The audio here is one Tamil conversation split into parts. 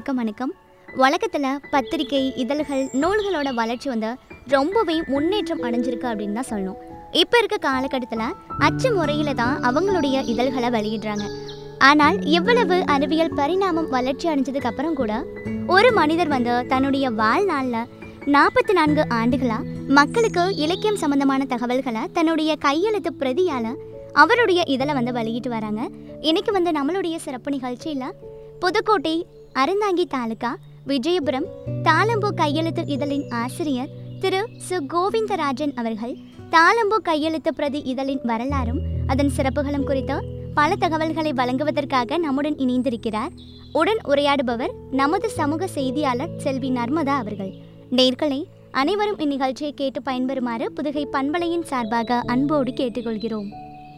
அனைவருக்கும் வணக்கம் உலகத்தில் பத்திரிகை இதழ்கள் நூல்களோட வளர்ச்சி வந்து ரொம்பவே முன்னேற்றம் அடைஞ்சிருக்கு அப்படின்னு தான் சொல்லணும் இப்போ இருக்க காலகட்டத்தில் அச்சு முறையில் தான் அவங்களுடைய இதழ்களை வெளியிடுறாங்க ஆனால் எவ்வளவு அறிவியல் பரிணாமம் வளர்ச்சி அடைஞ்சதுக்கு அப்புறம் கூட ஒரு மனிதர் வந்து தன்னுடைய வாழ்நாளில் நாற்பத்தி நான்கு ஆண்டுகளா மக்களுக்கு இலக்கியம் சம்பந்தமான தகவல்களை தன்னுடைய கையெழுத்து பிரதியால் அவருடைய இதழை வந்து வெளியிட்டு வராங்க இன்னைக்கு வந்து நம்மளுடைய சிறப்பு நிகழ்ச்சியில் புதுக்கோட்டை அறந்தாங்கி தாலுகா விஜயபுரம் தாளம்பூ கையெழுத்து இதழின் ஆசிரியர் திரு சு கோவிந்தராஜன் அவர்கள் தாளம்பூ கையெழுத்து பிரதி இதழின் வரலாறும் அதன் சிறப்புகளும் குறித்து பல தகவல்களை வழங்குவதற்காக நம்முடன் இணைந்திருக்கிறார் உடன் உரையாடுபவர் நமது சமூக செய்தியாளர் செல்வி நர்மதா அவர்கள் நேர்களே அனைவரும் இந்நிகழ்ச்சியை கேட்டு பயன்பெறுமாறு புதுகை பண்பலையின் சார்பாக அன்போடு கேட்டுக்கொள்கிறோம்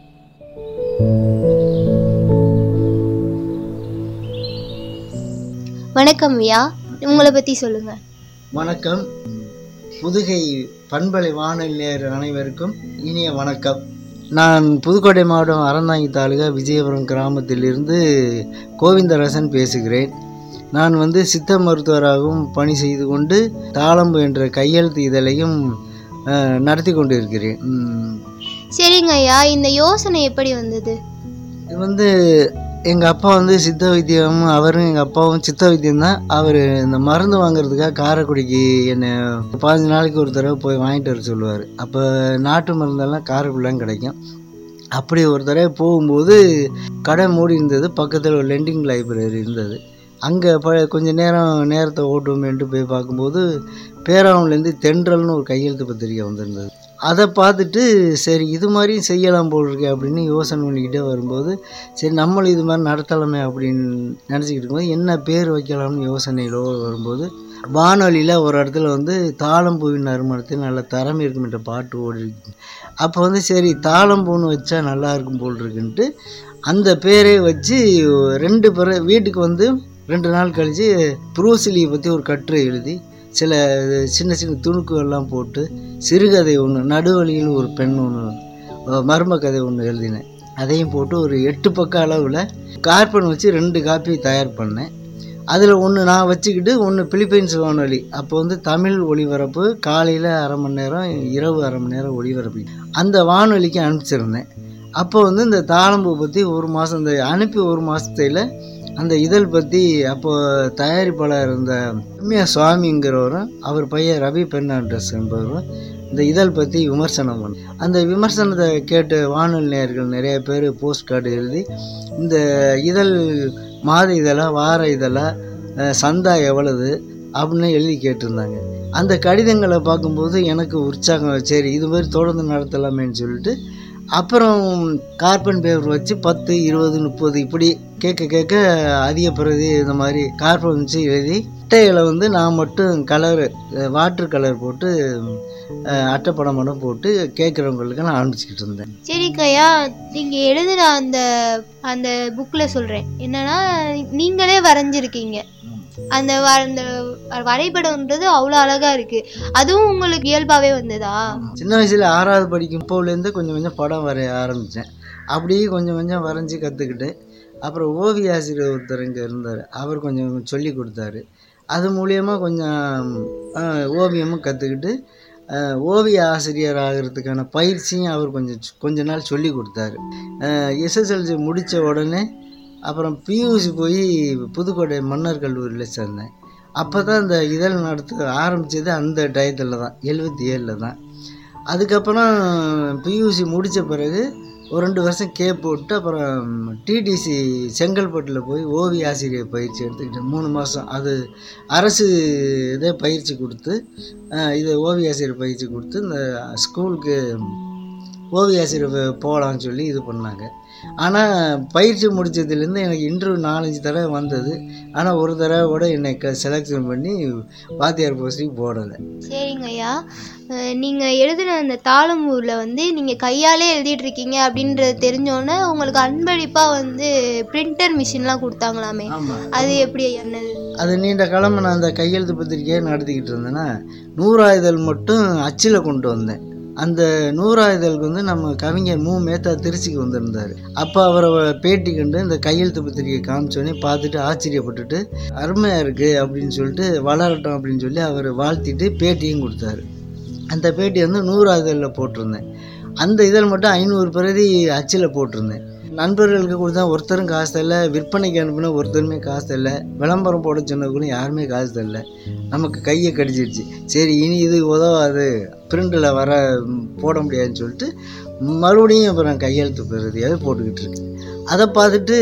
வணக்கம் ஐயா உங்களை பற்றி சொல்லுங்க வணக்கம் புதுகை பண்பலை வானொலி நேயர் அனைவருக்கும் இனிய வணக்கம் நான் புதுக்கோட்டை மாவட்டம் அறந்தாங்கி தாலுகா விஜயபுரம் கிராமத்திலிருந்து கோவிந்தரசன் பேசுகிறேன் நான் வந்து சித்த மருத்துவராகவும் பணி செய்து கொண்டு தாளம்பு என்ற கையெழுத்து இதழையும் அஹ், நடத்தி கொண்டு இருக்கிறேன் உம், சரிங்க ஐயா இந்த யோசனை எப்படி வந்தது இது வந்து எங்கள் அப்பா வந்து சித்த வைத்தியம் அவரும் எங்கள் அப்பாவும் சித்த வைத்தியம் தான் அவர் இந்த மருந்து வாங்குறதுக்காக காரைக்குடிக்கு என்னை பதினஞ்சு நாளைக்கு ஒரு தடவை போய் வாங்கிட்டு வர சொல்லுவார் அப்போ நாட்டு மருந்தெல்லாம் காரைக்குடிலாம் கிடைக்கும் அப்படி ஒரு தடவை போகும்போது கடை மூடி இருந்தது பக்கத்தில் ஒரு லெண்டிங் லைப்ரரி இருந்தது அங்கே ப கொஞ்ச நேரம் நேரத்தை ஓட்டுவோமேன்ட்டு போய் பார்க்கும்போது பேராவூர்லேருந்து தென்றல்னு ஒரு கையெழுத்து பத்திரிக்கை வந்திருந்தது அதை பார்த்துட்டு சரி இது மாதிரியும் செய்யலாம் போல் இருக்கே அப்படின்னு யோசனை பண்ணிக்கிட்டே வரும்போது சரி நம்மளும் இது மாதிரி நடத்தலாமே அப்படின்னு நினச்சிக்கிட்டு இருக்கும்போது என்ன பேர் வைக்கலாம்னு யோசனையில் வரும்போது வானொலியில் ஒரு இடத்துல வந்து தாளம்பூவின் நறுமணத்தில் நல்ல திறமை இருக்கும் என்ற பாட்டு ஓடி இருக்கு அப்போ வந்து சரி தாளம்பூன்னு வச்சா நல்லா இருக்கும் போல் இருக்குன்ட்டு அந்த பேரே வச்சு ரெண்டு பேரை வீட்டுக்கு வந்து ரெண்டு நாள் கழித்து ப்ரூசிலியை பற்றி ஒரு கட்டுரை எழுதி சில சின்ன சின்ன துணுக்குகள்லாம் போட்டு சிறுகதை ஒன்று நடுவழியில் ஒரு பெண் ஒன்று மர்ம கதை ஒன்று எழுதினேன் அதையும் போட்டு ஒரு எட்டு பக்க அளவில் கார்பன் வச்சு ரெண்டு காப்பி தயார் பண்ணேன் அதில் ஒன்று நான் வச்சுக்கிட்டு ஒன்று பிலிப்பைன்ஸ் வானொலி அப்போ வந்து தமிழ் ஒளிபரப்பு காலையில் அரை மணி நேரம் இரவு அரை மணி நேரம் ஒளிபரப்பு அந்த வானொலிக்கு அனுப்பிச்சிருந்தேன் அப்போ வந்து இந்த தாளம்பூ பற்றி ஒரு மாதம் இந்த அனுப்பி ஒரு மாதத்துல அந்த இதழ் பற்றி அப்போ தயாரிப்பாளர் இருந்த ரம்யா சுவாமிங்கிறவரும் அவர் பையன் ரவி பெர்னாண்டஸ் என்பவரும் இந்த இதழ் பற்றி விமர்சனம் பண்ண அந்த விமர்சனத்தை கேட்டு வானொலி நேயர்கள் நிறைய பேர் போஸ்ட் கார்டு எழுதி இந்த இதழ் மாத இதழா வார இதழா அஹ், சந்தா எவ்வளவு அப்படின்னு எழுதி கேட்டிருந்தாங்க அந்த கடிதங்களை பார்க்கும்போது எனக்கு உற்சாகம் சரி இது மாதிரி தொடர்ந்து நடத்தலாமேன்னு சொல்லிட்டு அப்புறம் கார்பன் பேப்பர் வச்சு பத்து இருபது முப்பது இப்படி கேட்க கேட்க அதிக பிரதி இந்த மாதிரி கார்பன் வச்சு எழுதி அட்டையில் வந்து நான் மட்டும் கலர் வாட்டர் கலர் போட்டு அஹ், அட்டைப்படம் மட்டும் போட்டு கேட்குறவங்களுக்கு நான் அனுப்பிச்சிக்கிட்டு இருந்தேன் சரிங்க ஐயா நீங்கள் எழுதின அந்த அந்த புக்கில் சொல்கிறேன் என்னன்னா நீங்களே வரைஞ்சிருக்கீங்க அந்த வ- அந்த வரைபடம்ன்றது அவ்வளோ அழகாக இருக்குது அதுவும் உங்களுக்கு இயல்பாகவே வந்ததா சின்ன வயசில் ஆறாவது படிக்கும் இப்போலேருந்து கொஞ்சம் கொஞ்சம் படம் வரைய ஆரம்பித்தேன் அப்படியே கொஞ்சம் கொஞ்சம் வரைஞ்சி கற்றுக்கிட்டு அப்புறம் ஓவிய ஆசிரியர் ஒருத்தர் இங்கே இருந்தார் அவர் கொஞ்சம் சொல்லி கொடுத்தாரு அது மூலியமாக கொஞ்சம் ஆஹ், ஓவியமும் கற்றுக்கிட்டு ஓவிய ஆசிரியர் ஆகிறதுக்கான பயிற்சியும் அவர் கொஞ்சம் சொ- கொஞ்ச நாள் சொல்லி கொடுத்தாரு எஸ்எஸ்எல்சி முடித்த உடனே அப்புறம் பியூசி போய் புதுக்கோட்டை மன்னர் கல்லூரியில் சேர்ந்தேன் அப்போ தான் இந்த இதழ் நடத்த ஆரம்பித்தது அந்த டயத்தில் தான் எழுபத்தி ஏழில் தான் அதுக்கப்புறம் பியூசி முடித்த பிறகு ஒரு ரெண்டு வருஷம் கே போட்டு அப்புறம் டிடிசி செங்கல்பட்டில் போய் ஓவிய ஆசிரியர் பயிற்சி எடுத்துக்கிட்டேன் மூணு மாதம் அது அரசு இதே பயிற்சி கொடுத்து அஹ், இது ஓவிய ஆசிரியர் பயிற்சி கொடுத்து இந்த ஸ்கூலுக்கு ஓவிய ஆசிரியர் போகலான்னு சொல்லி இது பண்ணாங்க ஆனால் பயிற்சி முடித்ததுலேருந்து எனக்கு இன்டர்வியூ நாலஞ்சு தடவை வந்தது ஆனால் ஒரு தடவை கூட என்னை க செலெக்ஷன் பண்ணி வாத்தியார் போஸ்டிங் போடலை சரிங்க ஐயா அஹ் நீங்க எழுதின அந்த தாளம்பூவில் வந்து நீங்க கையாலே எழுதிட்டு இருக்கீங்க அப்படின்றது தெரிஞ்சோன்னே உங்களுக்கு அன்பளிப்பா வந்து பிரிண்டர் மிஷின்லாம் கொடுத்தாங்களாமே ஆமாம் அது எப்படி என்னது அது நீண்ட காலம் நான் அந்த கையெழுத்து பத்திரிக்கையை நடத்திக்கிட்டு இருந்தேன்னா நூறாயுதல் மட்டும் அச்சில் கொண்டு வந்தேன் அந்த நூறா இதழுக்கு வந்து நம்ம கவிஞர் மு மேத்தா திருச்சிக்கு வந்திருந்தார் அப்போ அவரை பேட்டி கண்டு இந்த கையெழுத்து பத்திரிக்கை காமிச்சோடனே பார்த்துட்டு ஆச்சரியப்பட்டுட்டு அருமையாக இருக்குது அப்படின்னு சொல்லிட்டு வளரட்டும் அப்படின்னு சொல்லி அவர் வாழ்த்திட்டு பேட்டியும் கொடுத்தாரு அந்த பேட்டி வந்து நூறா இதழில் போட்டிருந்தேன் அந்த இதழ் மட்டும் ஐநூறு பிரதி அச்சில் போட்டிருந்தேன் நண்பர்களுக்கு கொடுத்தா ஒருத்தரும் காசு தரல விற்பனைக்கு அனுப்புனா ஒருத்தருமே காசு தரல விளம்பரம் போட சொன்னவங்களும் யாருமே காசு தரல நமக்கு கையை கடிச்சிருச்சு சரி இனி இது உதவாது பிரிண்டில் வர ம், போட முடியாதுன்னு சொல்லிட்டு மறுபடியும் அப்புறம் கையெழுத்து பிரதியாவது போட்டுக்கிட்டு இருக்கு அதை பார்த்துட்டு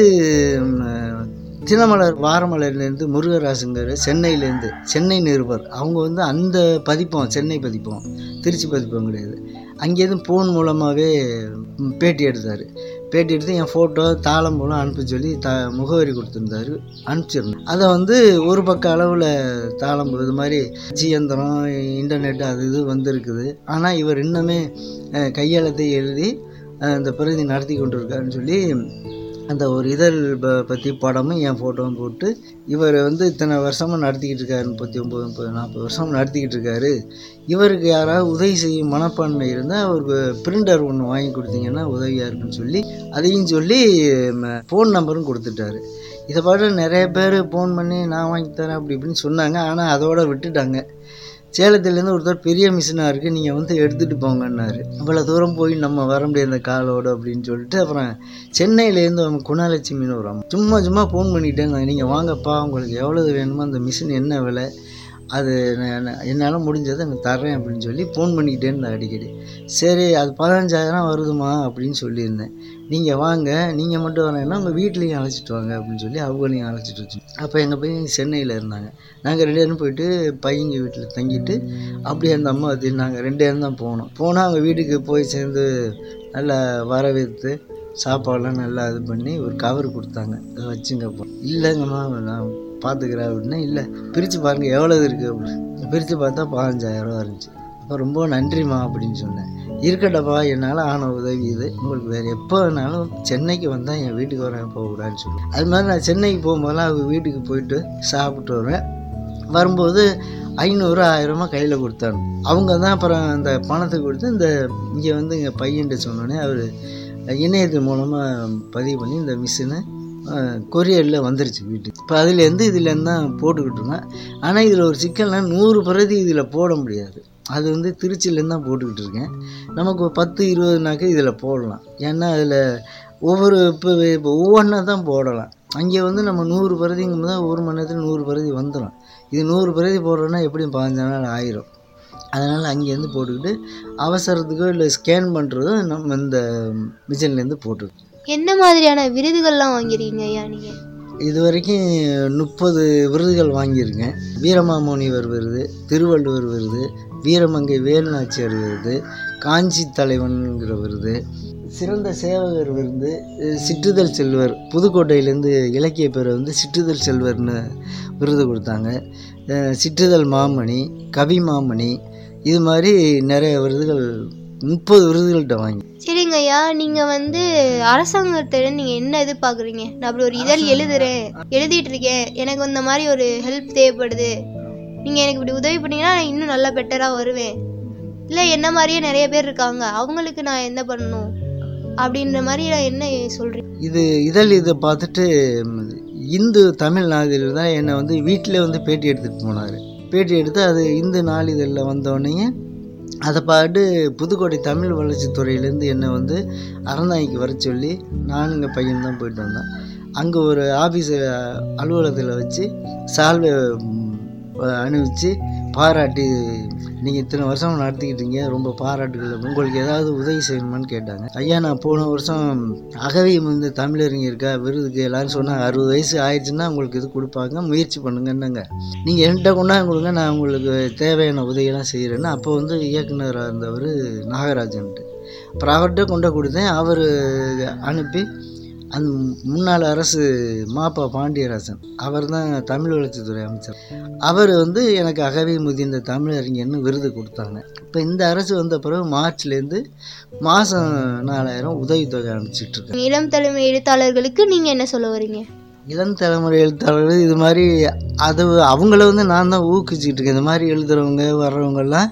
ம், தினமலர் வாரமலர்லேருந்து முருகராசுங்கிற சென்னையிலேருந்து சென்னை நிருபர் அவங்க வந்து அந்த பதிப்பம் சென்னை பதிப்பம் திருச்சி பதிப்பம் கிடையாது அங்கேருந்து ஃபோன் மூலமாகவே பேட்டி எடுத்தார் பேட்டி எடுத்து என் ஃபோட்டோ தாளம் மூலம் அனுப்ப சொல்லி த முகவரி கொடுத்துருந்தாரு அனுப்பிச்சிருந்தேன் அதை வந்து ஒரு பக்க அளவில் தாளம் இது மாதிரி அச்சு இயந்திரம் இன்டர்நெட் அது இது வந்திருக்குது ஆனால் இவர் இன்னுமே அஹ், கையெழுத்தை எழுதி அஹ், இந்த பிரதி நடத்தி கொண்டிருக்காருன்னு சொல்லி அந்த ஒரு இதழ் ப பற்றி படமும் என் ஃபோட்டோவும் போட்டு இவர் வந்து இத்தனை வருஷமாக நடத்திக்கிட்டு இருக்காரு முப்பத்தி ஒம்பது முப்பது நாற்பது வருஷம் நடத்திக்கிட்டு இருக்காரு இவருக்கு யாராவது உதவி செய்யும் மனப்பான்மை இருந்தால் அவருக்கு பிரிண்டர் ஒன்று வாங்கி கொடுத்தீங்கன்னா உதவியாக இருக்குன்னு சொல்லி அதையும் சொல்லி ஃபோன் நம்பரும் கொடுத்துட்டாரு இதை பாட்டு நிறைய பேர் ஃபோன் பண்ணி நான் வாங்கி தரேன் அப்படி இப்படின்னு சொன்னாங்க ஆனால் அதோட விட்டுட்டாங்க சேலத்துலேருந்து ஒருத்தர் பெரிய மிஷினாக இருக்குது நீங்கள் வந்து எடுத்துகிட்டு போங்கன்னாரு இவ்வளோ தூரம் போய் நம்ம வர முடியாது இந்த காலோடு அப்படின்னு சொல்லிட்டு அப்புறம் சென்னையிலேருந்து அவங்க குணாலட்சுமின்னு ஒரு அம்மா சும்மா சும்மா ஃபோன் பண்ணிகிட்டே இருந்தாங்க நீங்கள் வாங்கப்பா உங்களுக்கு எவ்வளவு வேணுமோ அந்த மிஷின் என்ன விலை அது என்னால் முடிஞ்சதை எனக்கு தர்றேன் அப்படின்னு சொல்லி ஃபோன் பண்ணிக்கிட்டே இருந்தேன் அடிக்கடி சரி அது பதினஞ்சாயிரம் வருதுமா அப்படின்னு சொல்லியிருந்தேன் நீங்கள் வாங்க நீங்கள் மட்டும் வரீங்கன்னா உங்கள் வீட்லேயும் அழைச்சிட்டு வாங்க அப்படின்னு சொல்லி அவங்களையும் அழைச்சிட்டு வச்சோம் அப்போ எங்கள் பையன் சென்னையில் இருந்தாங்க நாங்கள் ரெண்டு பேரும் போயிட்டு பையங்க வீட்டில் தங்கிட்டு அப்படியே அந்த அம்மா வச்சு நாங்கள் ரெண்டு பேரும் தான் போனோம் போனால் அவங்க வீட்டுக்கு போய் சேர்ந்து நல்லா வரவேற்று சாப்பாடெல்லாம் நல்லா இது பண்ணி ஒரு கவர் கொடுத்தாங்க அதை வச்சுங்க போ இல்லைங்கம்மா நான் பார்த்துக்கிறேன் அப்படின்னா இல்லை பிரித்து பாருங்கள் எவ்வளோ இருக்குது அப்படின்னு பிரித்து பார்த்தா பதினஞ்சாயிரம் இருந்துச்சு அப்போ ரொம்ப நன்றிம்மா அப்படின்னு சொன்னேன் இருக்கட்டப்பா என்னால் ஆன உதவி இது உங்களுக்கு வேறு எப்போ வேணாலும் சென்னைக்கு வந்தால் என் வீட்டுக்கு வர போகக்கூடாதுன்னு சொல்லி அது மாதிரி நான் சென்னைக்கு போகும்போதெல்லாம் அவங்க வீட்டுக்கு போயிட்டு சாப்பிட்டு வருவேன் வரும்போது ஐநூறு ஆயிரமா கையில் கொடுத்தாங்க அவங்க தான் அப்புறம் அந்த பணத்தை கொடுத்து இந்த இங்கே வந்து எங்கள் பையன்கிட்ட சொன்னோன்னே அவர் இணையத்து மூலமாக பதிவு பண்ணி இந்த மிஷினை கொரியரில் வந்துருச்சு வீட்டுக்கு இப்போ அதுலேருந்து இதுலேருந்து தான் போட்டுக்கிட்டு இருந்தேன் ஆனால் இதில் ஒரு சிக்கல்னா நூறு பிரதி இதில் போட முடியாது அது வந்து திருச்சியிலேருந்து தான் போட்டுக்கிட்டு இருக்கேன் நமக்கு ஒரு பத்து இருபதுனாக்க இதில் போடலாம் ஏன்னா அதில் ஒவ்வொரு இப்போ இப்போ ஒவ்வொன்றா தான் போடலாம் அங்கே வந்து நம்ம நூறு பிரதிங்கும் போது ஒரு மணி நேரத்தில் நூறு பிரதி வந்துடும் இது நூறு பிரதி போடுறோன்னா எப்படியும் பதினஞ்சு நாள் ஆயிரும் அதனால் அங்கேருந்து போட்டுக்கிட்டு அவசரத்துக்கோ இல்லை ஸ்கேன் பண்ணுறதோ நம்ம இந்த மிஷின்லேருந்து போட்டுருக்கோம் என்ன மாதிரியான விருதுகள்லாம் வாங்கிருக்கீங்க ஐயா நீங்க இது வரைக்கும் முப்பது விருதுகள் வாங்கியிருக்கேன் வீரமாமுனிவர் விருது திருவள்ளுவர் விருது வீரமங்கை வேலுநாச்சியார் விருது காஞ்சி தலைவன்கிற விருது சிறந்த சேவகர் விருது அஹ் சிற்றுதல் செல்வர் புதுக்கோட்டையிலேருந்து இலக்கிய பேரை வந்து சிற்றுதல் செல்வர்னு விருது கொடுத்தாங்க அஹ் சிற்றுதல் மாமணி கவி மாமணி இது மாதிரி நிறைய விருதுகள் முப்பது விருதுகள்கிட்ட வாங்கி சரிங்க ஐயா நீங்க வந்து அரசாங்கத்திடம் நீங்க என்ன எதிர்பார்க்குறீங்க நான் அப்படி ஒரு இதழ் எழுதுறேன் எழுதிட்டு இருக்கேன் எனக்கு இந்த மாதிரி ஒரு ஹெல்ப் தேவைப்படுது நீங்க எனக்கு இப்படி உதவி பண்ணீங்கன்னா நான் இன்னும் நல்லா பெட்டரா வருவேன் இல்லை என்ன மாதிரியே நிறைய பேர் இருக்காங்க அவங்களுக்கு நான் என்ன பண்ணணும் அப்படின்ற மாதிரி நான் என்ன சொல்றீங்க இது இதழ் இதை பார்த்துட்டு ம், இந்து தமிழ் நாளிதழ் தான் என்னை வந்து வீட்டில் வந்து பேட்டி எடுத்துகிட்டு போனார் பேட்டி எடுத்து அது இந்து நாளிதழில் வந்தோடனே அதை பாட்டு புதுக்கோட்டை தமிழ் வளர்ச்சித்துறையிலேருந்து என்னை வந்து அறந்தாங்கிக்கு வர சொல்லி நானும் எங்கள் பையன் தான் போயிட்டு வந்தோம் அங்கே ஒரு ஆஃபீஸ் அலுவலகத்தில் வச்சு சால்வை ம், அணிவிச்சு பாராட்டி நீங்கள் இத்தனை வருஷம் நடத்திக்கிட்டீங்க ரொம்ப பாராட்டுகள் உங்களுக்கு ஏதாவது உதவி செய்யணுமான்னு கேட்டாங்க ஐயா நான் போன வருஷம் அகவி வந்து தமிழறிஞருக்கா விருதுக்கு எல்லாரும் சொன்னாங்க அறுபது வயசு ஆயிடுச்சுன்னா உங்களுக்கு இது கொடுப்பாங்க முயற்சி பண்ணுங்கன்னாங்க நீங்கள் என்கிட்ட கொண்டாந்து கொடுங்க நான் உங்களுக்கு தேவையான உதவியெல்லாம் செய்கிறேன்னு அப்போ வந்து இயக்குனராக இருந்தவர் நாகராஜன்ட்டு அப்புறம் அவர்கிட்ட கொண்டு கொடுத்தேன் அவர் அனுப்பி அந்த முன்னாள் அரசு மாப்பா பாண்டியராசன் அவர் தான் தமிழ் வளர்ச்சித்துறை அமைச்சர் அவர் வந்து எனக்கு அகவை முதிர்ந்த தமிழறிஞர்னு விருது கொடுத்தாங்க இப்போ இந்த அரசு வந்த பிறகு மார்ச்லேருந்து மாதம் நாலாயிரம் உதவித்தொகை அனுப்பிச்சிட்டு இருக்கேன் இளம் தலைமை எழுத்தாளர்களுக்கு நீங்க என்ன சொல்ல வரீங்க இளம் தலைமுறை எழுத்தாளர்கள் இது மாதிரி அது அவங்கள வந்து நான் தான் ஊக்குவிச்சிட்டு இருக்கேன் இந்த மாதிரி எழுதுறவங்க வர்றவங்கெல்லாம்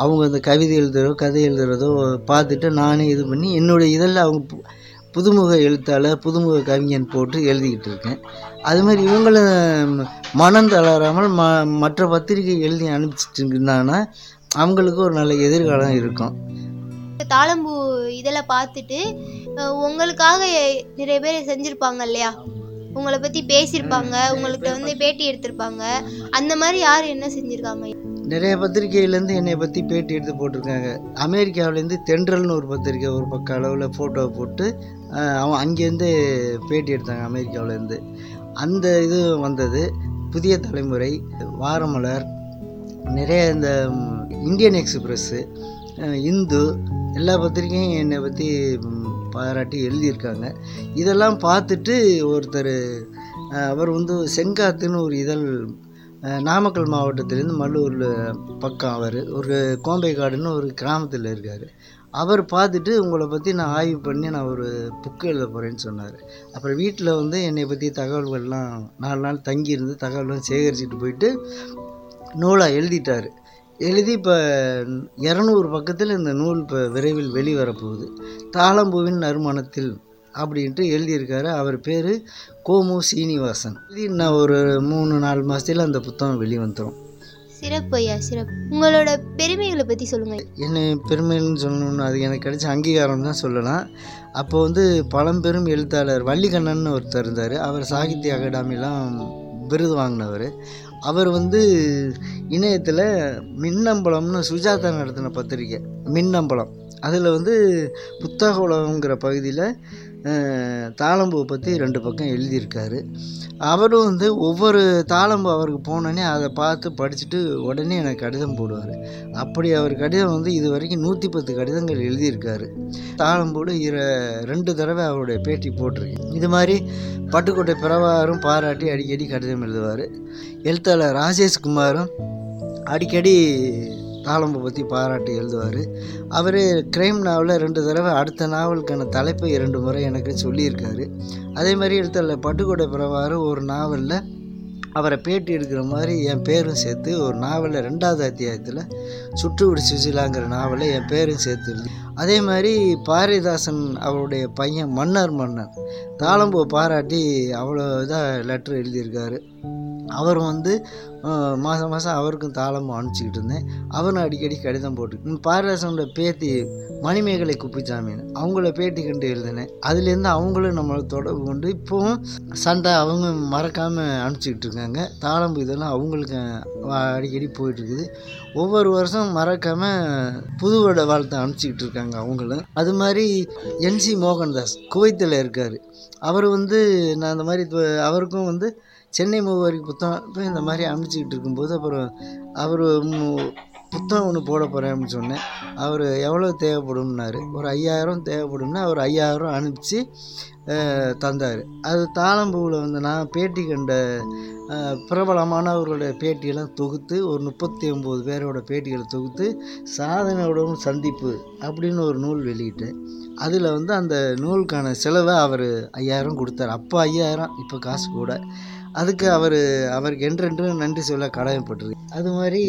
அவங்க அந்த கவிதை எழுதுறதோ கதை எழுதுறதோ பார்த்துட்டு நானே இது பண்ணி என்னுடைய இதழில் அவங்க பு- புதுமுக எழுத்தாளர் புதுமுக கவிஞன் போட்டு எழுதிக்கிட்டு இருக்கேன் அது மாதிரி இவங்களும் மனம் தளராமல் ம மற்ற பத்திரிகை எழுதி அனுப்பிச்சிட்டு இருந்தாங்கன்னா அவங்களுக்கு ஒரு நல்ல எதிர்காலம் இருக்கும் தாளம்பூ இதில் பார்த்துட்டு அஹ், உங்களுக்காக நிறைய பேர் செஞ்சுருப்பாங்க இல்லையா உங்களை பற்றி பேசியிருப்பாங்க உங்களுக்கு வந்து பேட்டி எடுத்திருப்பாங்க அந்த மாதிரி யார் என்ன செஞ்சுருக்காங்க நிறைய பத்திரிகையிலேருந்து என்னை பற்றி பேட்டி எடுத்து போட்டிருக்காங்க அமெரிக்காவிலேருந்து தென்றல்னு ஒரு பத்திரிக்கை ஒரு பக்க அளவில் ஃபோட்டோ போட்டு ஆஹ், அவன் அங்கேருந்து பேட்டி எடுத்தாங்க அமெரிக்காவிலேருந்து அந்த இது வந்தது புதிய தலைமுறை வாரமலர் நிறைய இந்த ம், இந்தியன் எக்ஸ்பிரஸ்ஸு அஹ், இந்து எல்லா பத்திரிக்கையும் என்னை பற்றி ம், பாராட்டி எழுதியிருக்காங்க இதெல்லாம் பார்த்துட்டு ஒருத்தர் அஹ், அவர் வந்து செங்காத்துன்னு ஒரு இதழ் அஹ், நாமக்கல் மாவட்டத்திலேருந்து மல்லூரில் பக்கம் அவர் ஒரு கோம்பைக்காடுன்னு ஒரு கிராமத்தில் இருக்கார் அவர் பார்த்துட்டு உங்களை பற்றி நான் ஆய்வு பண்ணி நான் ஒரு புக்கு எழுத போகிறேன்னு சொன்னார் அப்புறம் வீட்டில் வந்து என்னை பற்றி தகவல்கள்லாம் நாலு நாள் தங்கியிருந்து தகவல்லாம் சேகரிச்சுட்டு போயிட்டு நூலாக எழுதிட்டார் எழுதி இப்போ இரநூறு பக்கத்தில் இந்த நூல் இப்போ விரைவில் வெளிவரப்போகுது தாளம்பூவின் நறுமணத்தில் அப்படின்ட்டு எழுதியிருக்காரு அவர் பேர் கோமு சீனிவாசன் இது இன்னும் ஒரு மூணு நாலு மாதத்தில் அந்த புத்தகம் வெளிவந்துடும் சிறப்பு ஐயா சிறப்பு உங்களோட பெருமைகளை பற்றி சொல்லுங்கள் என்ன பெருமைன்னு சொல்லணும்னு அது எனக்கு கிடைச்ச அங்கீகாரம் தான் சொல்லலாம் அப்போ வந்து பழம்பெரும் எழுத்தாளர் வள்ளிக்கண்ணன் ஒருத்தர் இருந்தார் அவர் சாகித்ய அகாடமிலாம் விருது வாங்கினவர் அவர் வந்து இணையத்தில் மின்னம்பலம்னு சுஜாதா நடத்தின பத்திரிக்கை மின்னம்பலம் அதில் வந்து புத்தக உலகங்கிற பகுதியில் தாளம்பூவை பற்றி ரெண்டு பக்கம் எழுதியிருக்காரு அவரும் வந்து ஒவ்வொரு தாளம்பு அவருக்கு போனோடனே அதை பார்த்து படிச்சுட்டு உடனே எனக்கு கடிதம் போடுவார் அப்படி அவர் கடிதம் வந்து இது வரைக்கும் நூற்றி பத்து கடிதங்கள் எழுதியிருக்காரு தாளம்போடு இர ரெண்டு தடவை அவருடைய பேட்டி போட்டிருக்கேன் இது மாதிரி பட்டுக்கோட்டை பிரபாகரும் பாராட்டி அடிக்கடி கடிதம் எழுதுவார் எழுத்தாளர் ராஜேஷ் குமாரும் அடிக்கடி தாளம்பை பற்றி பாராட்டி எழுதுவார் அவர் கிரைம் நாவலில் ரெண்டு தடவை அடுத்த நாவலுக்கான தலைப்பை இரண்டு முறை எனக்கு சொல்லியிருக்காரு அதே மாதிரி எழுத்தாளர் பட்டுக்கோட்டை பிரபாகரும் ஒரு நாவலில் அவரை பேட்டி எடுக்கிற மாதிரி என் பேரும் சேர்த்து ஒரு நாவலில் ரெண்டாவது அத்தியாயத்தில் சுற்றுவிடு சுசிலாங்கிற நாவலை என் பேரும் சேர்த்து எழுதி அதே மாதிரி பாரதிதாசன் அவருடைய பையன் மன்னர் மன்னன் தாளம்பூவை பாராட்டி அவ்வளோ இதாக லெட்ரு எழுதியிருக்காரு அவர் வந்து அஹ், மாதம் மாதம் அவருக்கும் தாளமும் அனுப்பிச்சிக்கிட்டு இருந்தேன் அவரும் அடிக்கடி கடிதம் போட்டு பாரதிதாசனோட பேத்தி மணிமேகலை குப்பிச்சாமின்னு அவங்கள பேட்டி கண்டு எழுதினேன் அதுலேருந்து அவங்களும் நம்மளை தொடர்பு கொண்டு இப்போவும் சண்டை அவங்க மறக்காமல் அனுப்பிச்சிக்கிட்டு இருக்காங்க தாளம்பு இதெல்லாம் அவங்களுக்கு வ- அடிக்கடி போயிட்டுருக்குது ஒவ்வொரு வருஷம் மறக்காமல் புது வருட வாழ்த்தை அனுப்பிச்சிக்கிட்டு இருக்காங்க அவங்களும் அது மாதிரி என்சி மோகன்தாஸ் குவைத்தில் இருக்கார் அவர் வந்து நான் அந்த மாதிரி இப்ப அவருக்கும் வந்து சென்னை முகவரி புத்தகம் இப்போ இந்த மாதிரி அனுப்பிச்சிக்கிட்டு இருக்கும்போது அப்புறம் அவர் புத்தகம் ஒன்று போட போகிறேன் அப்படின்னு சொன்னேன் அவர் எவ்வளோ தேவைப்படும்னாரு ஒரு ஐயாயிரம் தேவைப்படும்னா அவர் ஐயாயிரம் அனுப்பிச்சு அஹ், தந்தார் அது தாளம்பூவில் வந்து நான் பேட்டி கண்ட அஹ், பிரபலமானவர்களோட பேட்டியெல்லாம் தொகுத்து ஒரு முப்பத்தி ஒம்பது பேரோட பேட்டிகளை தொகுத்து சாதனையோடும் சந்திப்பு அப்படின்னு ஒரு நூல் வெளியிட்டேன் அதில் வந்து அந்த நூலுக்கான செலவை அவர் ஐயாயிரம் கொடுத்தாரு அப்போ ஐயாயிரம் இப்போ காசு கூட அதுக்கு அவர் அவருக்கு என்றென்று நன்றி சொல்ல கடமைப்பட்டிருக்கு அது மாதிரி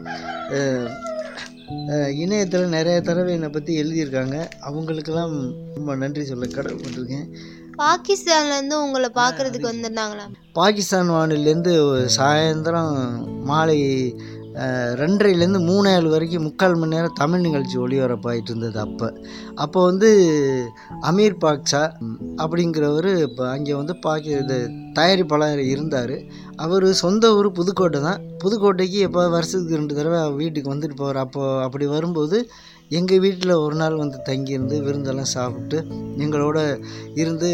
இணையத்தில் நிறைய தடவை என்னை பற்றி எழுதியிருக்காங்க அவங்களுக்கெல்லாம் ரொம்ப நன்றி சொல்ல கடமைப்பட்டிருக்கேன் பாகிஸ்தான்ல இருந்து உங்களை பார்க்கறதுக்கு வந்திருந்தாங்களா பாகிஸ்தான் வானிலேருந்து சாயந்தரம் மாலை அஹ், ரெண்டரைலேருந்து மூணேழு வரைக்கும் முக்கால் மணி நேரம் தமிழ் நிகழ்ச்சி ஒளிபரப்பாயிட்டு இருந்தது அப்போ அப்போ வந்து அமீர் பாக்ஷா அப்படிங்கிறவர் இப்போ அங்கே வந்து பாக்கி இது தயாரிப்பாளர் இருந்தார் அவர் சொந்த ஊர் புதுக்கோட்டை தான் புதுக்கோட்டைக்கு எப்போ வருஷத்துக்கு ரெண்டு தடவை அவர் வீட்டுக்கு வந்துட்டு போவார் அப்போ அப்படி வரும்போது எங்கள் வீட்டில் ஒரு நாள் வந்து தங்கியிருந்து விருந்தெல்லாம் சாப்பிட்டு எங்களோட இருந்து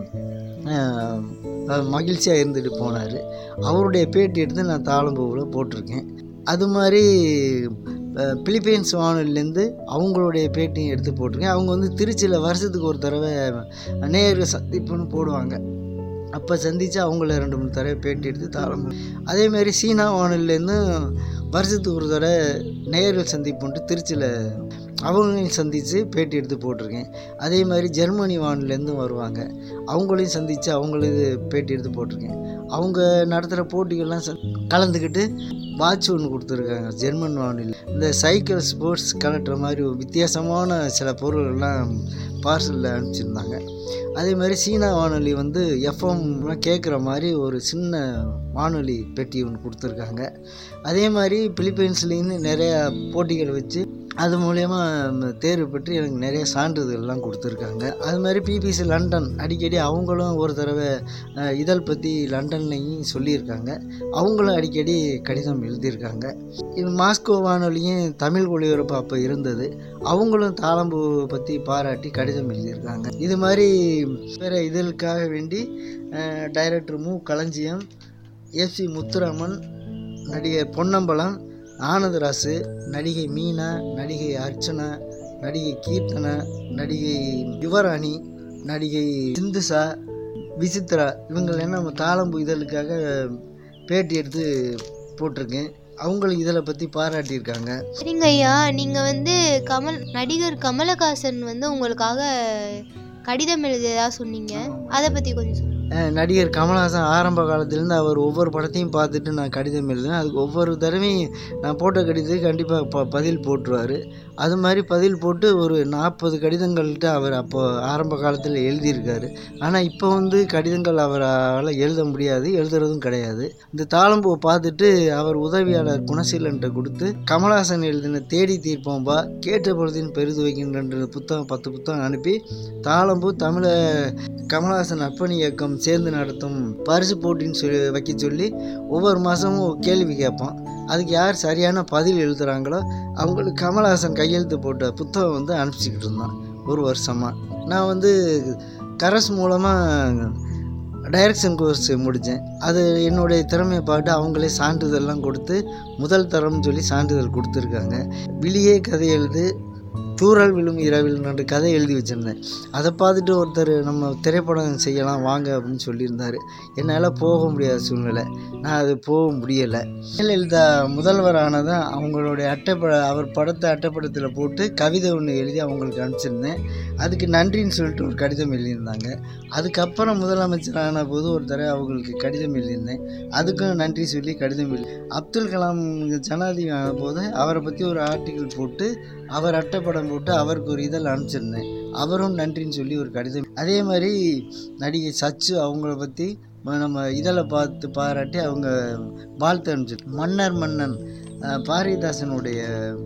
மகிழ்ச்சியாக இருந்துட்டு போனார் அவருடைய பேட்டி எடுத்து நான் தாளம்பூவில் போட்டிருக்கேன் அது மாதிரி அஹ், பிலிப்பைன்ஸ் வானொலிலேருந்து அவங்களுடைய பேட்டியும் எடுத்து போட்டிருக்கேன் அவங்க வந்து திருச்சியில் வருஷத்துக்கு ஒரு தடவை நேரு சந்திப்புன்னு போடுவாங்க அப்போ சந்தித்து அவங்கள ரெண்டு மூணு தடவை பேட்டி எடுத்து தாளம் அதே மாதிரி சீனா வானொலிலேருந்து வருஷத்துக்கு ஒரு தடவை நேரில் சந்திப்புன்ட்டு திருச்சியில் அவங்களையும் சந்தித்து பேட்டி எடுத்து போட்டிருக்கேன் அதே மாதிரி ஜெர்மனி வானிலேருந்தும் வருவாங்க அவங்களையும் சந்தித்து அவங்களுக்கு பேட்டி எடுத்து போட்டிருக்கேன் அவங்க நடத்துகிற போட்டிகள்லாம் ச- கலந்துக்கிட்டு வாட்ச் ஒன்று கொடுத்துருக்காங்க ஜெர்மன் வானொலி இந்த சைக்கிள் ஸ்போர்ட்ஸ் கலட்டுற மாதிரி ஒரு வித்தியாசமான சில பொருள்கள்லாம் பார்சலில் அனுப்பிச்சிருந்தாங்க அதே மாதிரி சீனா வானொலி வந்து எஃப்எம் கேட்குற மாதிரி ஒரு சின்ன வானொலி பெட்டி ஒன்று கொடுத்துருக்காங்க அதே மாதிரி பிலிப்பைன்ஸ்லேருந்து நிறையா போட்டிகள் வச்சு அது மூலயமா தேர்வு பெற்று எனக்கு நிறைய சான்றிதழ்லாம் கொடுத்துருக்காங்க அது மாதிரி பிபிசி லண்டன் அடிக்கடி அவங்களும் ஒரு தடவை அஹ், இதழ் பற்றி லண்டன்லையும் சொல்லியிருக்காங்க அவங்களும் அடிக்கடி கடிதம் எழுதியிருக்காங்க இது மாஸ்கோ வானொலியும் தமிழ் ஒளிபரப்பு அப்போ இருந்தது அவங்களும் தாளம்பூ பற்றி பாராட்டி கடிதம் எழுதியிருக்காங்க இது மாதிரி வேறு இதழுக்காக வேண்டி அஹ், டைரக்டர் மு களஞ்சியம் எஃப்சி முத்துராமன் நடிகர் பொன்னம்பலம் ஆனந்தராசு நடிகை மீனா நடிகை அர்ச்சனா நடிகை கீர்த்தனா நடிகை யுவராணி நடிகை சிந்துசா விசித்ரா இவங்களெல்லாம் நம்ம தாளம்பு இதழுக்காக பேட்டி எடுத்து போட்டிருக்கேன் அவங்களும் இதில் பற்றி பாராட்டியிருக்காங்க சரிங்க ஐயா நீங்க வந்து கமல் நடிகர் கமலஹாசன் வந்து உங்களுக்காக கடிதம் எழுதியதா சொன்னீங்க அதை பத்தி கொஞ்சம் சொல்லுங்க அஹ் நடிகர் கமல்ஹாசன் ஆரம்ப காலத்துலேருந்து அவர் ஒவ்வொரு படத்தையும் பார்த்துட்டு நான் கடிதம் எழுதுனேன் அதுக்கு ஒவ்வொரு தடவையும் நான் போட்ட கடிதத்துக்கு கண்டிப்பாக ப பதில் போட்டுருவார் அது மாதிரி பதில் போட்டு ஒரு நாற்பது கடிதங்கள்கிட்ட அவர் அப்போ ஆரம்ப காலத்தில் எழுதியிருக்காரு ஆனால் இப்போ வந்து கடிதங்கள் அவரால் எழுத முடியாது எழுதுறதும் கிடையாது இந்த தாளம்பூவை பார்த்துட்டு அவர் உதவியாளர் குணசீலன்ட்ட கொடுத்து கமல்ஹாசன் எழுதின தேடி தீர்ப்போம்பா கேட்ட பொழுதின் பெரிது வைக்கின்ற புத்தகம் பத்து புத்தகம் அனுப்பி தாளம்பூ தமிழை கமல்ஹாசன் அர்ப்பணி இயக்கம் சேர்ந்து நடத்தும் பரிசு போட்டின்னு சொல்லி வைக்க சொல்லி ஒவ்வொரு மாதமும் கேள்வி கேட்போம் அதுக்கு யார் சரியான பதில் எழுதுகிறாங்களோ அவங்களுக்கு கமல்ஹாசன் கையெழுத்து போட்ட புத்தகம் வந்து அனுப்பிச்சிக்கிட்டு இருந்தான் ஒரு வருஷமாக நான் வந்து கரஸ் மூலமாக டைரக்ஷன் கோர்ஸ் முடித்தேன் அது என்னுடைய திறமையை பார்த்து அவங்களே சான்றிதழ்லாம் கொடுத்து முதல் தரம்னு சொல்லி சான்றிதழ் கொடுத்துருக்காங்க விழியே கதை எழுது தூறல் விழும் இரவில் ரெண்டு கதை எழுதி வச்சுருந்தேன் அதை பார்த்துட்டு ஒருத்தர் நம்ம திரைப்படம் செய்யலாம் வாங்க அப்படின்னு சொல்லியிருந்தார் என்னால் போக முடியாத சூழ்நிலை நான் அது போக முடியலை ஜெயலலிதா முதல்வர் ஆனதான் அவங்களுடைய அட்டைப்பட அவர் படத்தை அட்டைப்படத்தில் போட்டு கவிதை ஒன்று எழுதி அவங்களுக்கு அனுப்பிச்சிருந்தேன் அதுக்கு நன்றின்னு சொல்லிட்டு ஒரு கடிதம் எழுதியிருந்தாங்க அதுக்கப்புறம் முதலமைச்சர் ஆன போது ஒரு தடவை அவங்களுக்கு கடிதம் எழுதியிருந்தேன் அதுக்கும் நன்றி சொல்லி கடிதம் எழுதி அப்துல் கலாம் ஜனாதிபதி ஆன போது அவரை பற்றி ஒரு ஆர்டிக்கிள் போட்டு அவர் அட்டைப்படம் போட்டு அவருக்கு ஒரு இதழ் அனுப்பிச்சிருந்தேன் அவரும் நன்றின்னு சொல்லி ஒரு கடிதம் அதே மாதிரி நடிகை சச்சு அவங்கள பற்றி நம்ம இதழை பார்த்து பாராட்டி அவங்க வாழ்த்து அனுப்பிச்சு மன்னர் மன்னன் அஹ், பாரதிதாசனுடைய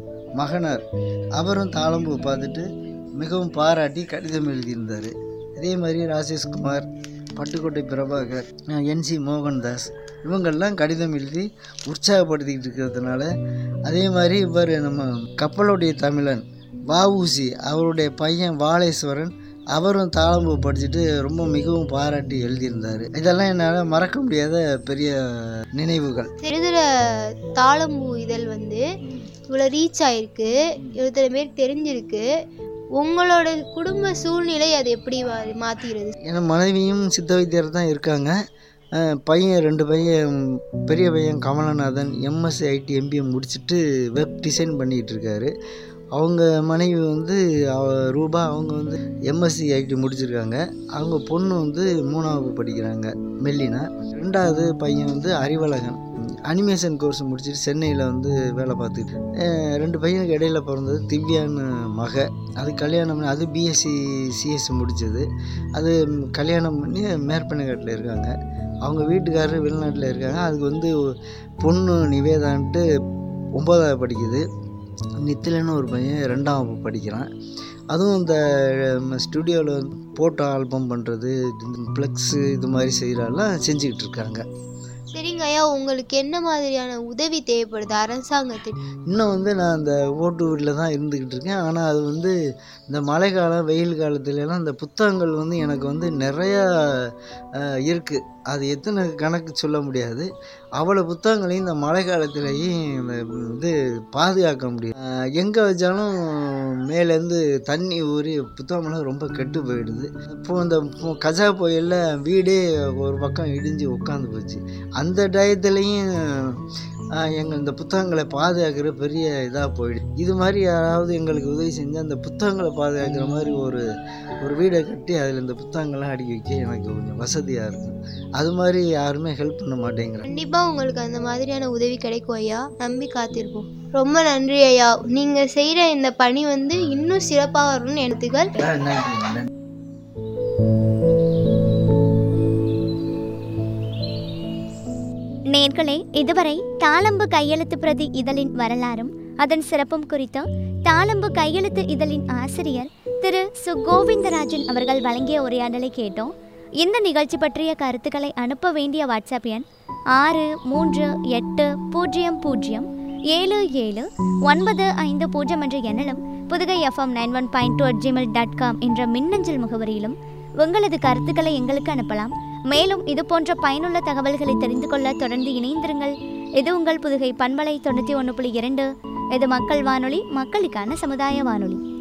மகனார் அவரும் தாளம்பூ பார்த்துட்டு மிகவும் பாராட்டி கடிதம் எழுதியிருந்தார் அதே மாதிரி ராஜேஷ்குமார் பட்டுக்கோட்டை பிரபாகர் என்சி மோகன்தாஸ் இவங்கெல்லாம் கடிதம் எழுதி உற்சாகப்படுத்திக்கிட்டு இருக்கிறதுனால அதே மாதிரி இவர் நம்ம கப்பலுடைய தமிழன் வஉசி அவருடைய பையன் வாலேஸ்வரன் அவரும் தாளம்பூ படிச்சுட்டு ரொம்ப மிகவும் பாராட்டி எழுதியிருந்தார் இதெல்லாம் என்னால் மறக்க முடியாத பெரிய நினைவுகள் எழுதுகிற தாளம்பூ இதழ் வந்து இவ்வளோ ரீச் ஆயிருக்கு இவ்வளோ பேர் தெரிஞ்சிருக்கு உங்களோட குடும்ப சூழ்நிலை அது எப்படி மா- மாத்திருது என் மனைவியும் சித்த வைத்தியர் தான் இருக்காங்க அஹ் பையன் ரெண்டு பையன் பெரிய பையன் கமலநாதன் எம்எஸ்சி ஐடி எம்பிஎம் முடிச்சுட்டு வெப் டிசைன் பண்ணிகிட்டு இருக்காரு அவங்க மனைவி வந்து அவ- ரூபா அவங்க வந்து எம்எஸ்சி ஐடி முடிச்சிருக்காங்க அவங்க பொண்ணு வந்து மூணாவது படிக்கிறாங்க மெல்லினா ரெண்டாவது பையன் வந்து அறிவழகன் அனிமேஷன் கோர்ஸ் முடிச்சுட்டு சென்னையில் வந்து வேலை பார்த்துட்டு அஹ் ரெண்டு பையனுக்கு இடையில பிறந்தது திவ்யான்னு மக அது கல்யாணம் பண்ணி அது பிஎஸ்சி சிஎஸ் முடித்தது அது ம், கல்யாணம் பண்ணி மேற்பண்ணக்காட்டில் இருக்காங்க அவங்க வீட்டுக்காரர் வெளிநாட்டில் இருக்காங்க அதுக்கு வந்து பொண்ணு நிவேதான்ட்டு ஒம்பதாவது படிக்குது நித்திலன்னு ஒரு பையன் ரெண்டாம் வகுப்பு படிக்கிறான் அதுவும் இந்த ஸ்டுடியோவில் ஃபோட்டோ ஆல்பம் பண்ணுறது ப்ளக்ஸு இது மாதிரி செய்கிறாலாம் செஞ்சுக்கிட்டு இருக்காங்க சரிங்க ஐயா உங்களுக்கு என்ன மாதிரியான உதவி தேவைப்படுது அரசாங்கத்தின் இன்னும் வந்து நான் அந்த ஓட்டு வீட்டில் தான் இருந்துக்கிட்டு இருக்கேன் ஆனால் அது வந்து இந்த மழை காலம் வெயில் காலத்துலலாம் இந்த புத்தகங்கள் வந்து எனக்கு வந்து நிறையா இருக்குது அது எத்தனை கணக்கு சொல்ல முடியாது அவ்வளோ புத்தகங்களையும் இந்த மழை காலத்துலேயும் இந்த இது பாதுகாக்க முடியும் எங்கே வச்சாலும் மேலேருந்து தண்ணி ஊறி புத்தகமெல்லாம் ரொம்ப கெட்டு போயிடுது இப்போது இந்த பு- கஜா புயலில் வீடே ஒரு பக்கம் இடிஞ்சு உட்காந்து போச்சு அந்த டயத்துலேயும் எங்கள் இந்த புத்தகங்களை பாதுகாக்கிற பெரிய இதாக போயிடுது இது மாதிரி யாராவது எங்களுக்கு உதவி செஞ்சு அந்த புத்தகங்களை பாதுகாக்கிற மாதிரி ஒரு ஒரு வீடை கட்டி அதில் இந்த புத்தகங்கள்லாம் அடுக்கி வைக்க எனக்கு கொஞ்சம் வசதியாக இருக்கும் அது மாதிரி யாருமே ஹெல்ப் பண்ண மாட்டேங்கிறாங்க கண்டிப்பா உங்களுக்கு அந்த மாதிரியான உதவி கிடைக்கும் ஐயா நம்பி காத்திருப்போம் ரொம்ப நன்றி ஐயா நீங்க செய்யற இந்த பணி வந்து இன்னும் சிறப்பாக வரும்னு எண்ணத்துகள் ஆ, நன்றி நன்றி நேர்களே இதுவரை தாளம்பு கையெழுத்து பிரதி இதழின் வரலாறும் அதன் சிறப்பும் குறித்து தாளம்பு கையெழுத்து இதழின் ஆசிரியர் திரு சு கோவிந்தராஜன் அவர்கள் வழங்கிய உரையாடலை கேட்டோம் இந்த நிகழ்ச்சி பற்றிய கருத்துக்களை அனுப்ப வேண்டிய வாட்ஸ்அப் எண் ஆறு மூன்று எட்டு பூஜ்ஜியம் பூஜ்ஜியம் ஏழு ஏழு ஒன்பது ஐந்து பூஜ்ஜியம் என்ற எண்ணிலும் Pudugai FM nine one point two at Gmail dot com என்ற மின்னஞ்சல் முகவரியிலும் உங்களது கருத்துக்களை எங்களுக்கு அனுப்பலாம் மேலும் இது போன்ற பயனுள்ள தகவல்களை தெரிந்து கொள்ள தொடர்ந்து இணைந்திருங்கள் இது உங்கள் புதுகை பண்பலை தொண்ணூற்றி ஒன்று புள்ளி இரண்டு இது மக்கள் வானொலி மக்களுக்கான சமுதாய வானொலி